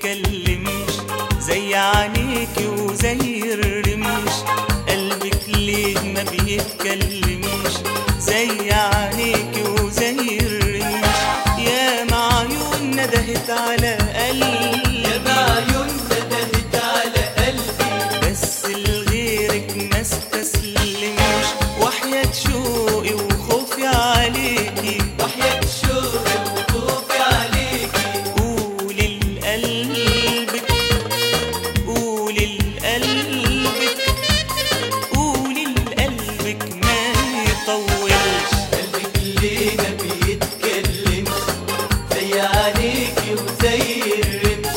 بيتكلمش زي عينيكي وزي الرمش قلبك ليه ما بيتكلمش زي عينيكي وزي الرمش يا معيون ندهت على قلبي يا بعيون ندهت على قلبي بس لغيرك ما استسلمش وحياة شوقي وخوفي عليكي وحياة شوقي وخوفي عليكي قولي لقلبك قولي لقلبك قولي لقلبك ما يطولش قلبك ليه ما بيتكلمش زي عينيكي وزي الرمش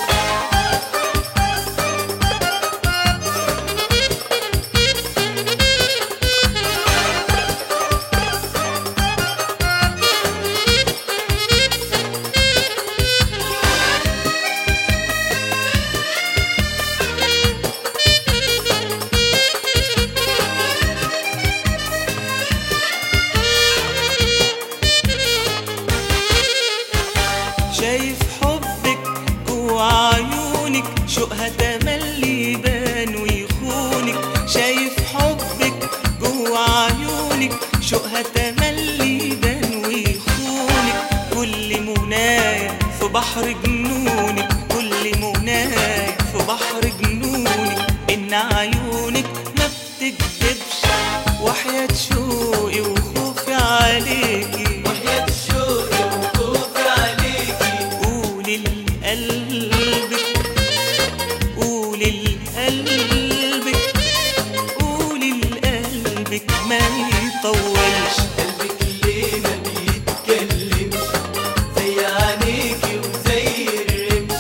شايف حبك جوا عيونك شوقها تملي يبان ويخونك شايف حبك جوا عيونك شوقها تملي يبان ويخونك كل منايا في بحر جنونك كل منايا في بحر جنونك ان عيونك ما بتكذبش وحياة شوقي وخوفي عليكي وحياة شوقي وخوفي عليكي قولي لقلبك قولي لقلبك قولي لقلبك ما يطولش قلبك ليه ما بيتكلمش زي عينيكي وزي الرمش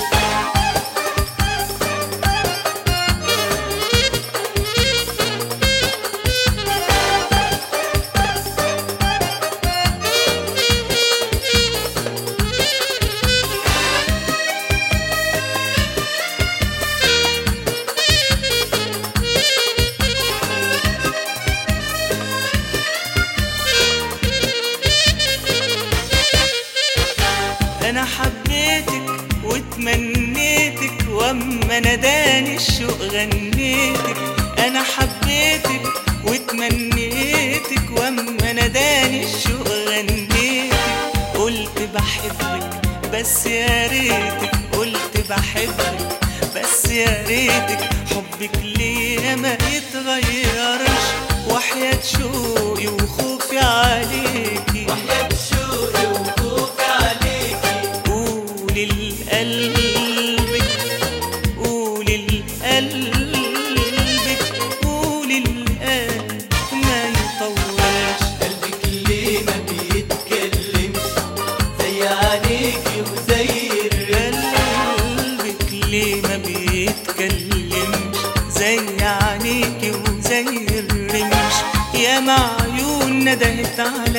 انا حبيتك وتمنيتك واما ناداني الشوق غنيتك انا حبيتك وتمنيتك واما ناداني الشوق غنيتك قلت بحبك بس يا ريتك قلت بحبك بس يا ريتك حبك ليا ما يتغيرش وحياة شوقي وخوفي عليكي وحياة شوقي وخوفي عليكي قولي لقلبك قولي لقلبك قولي لقلبك ما يطولش قلبك ليه ما بيتكلمش زي عينيكي وزي الرمش قلبك ليه ما بيتكلمش زي عينيكي وزي الرمش يا معيون ندهت على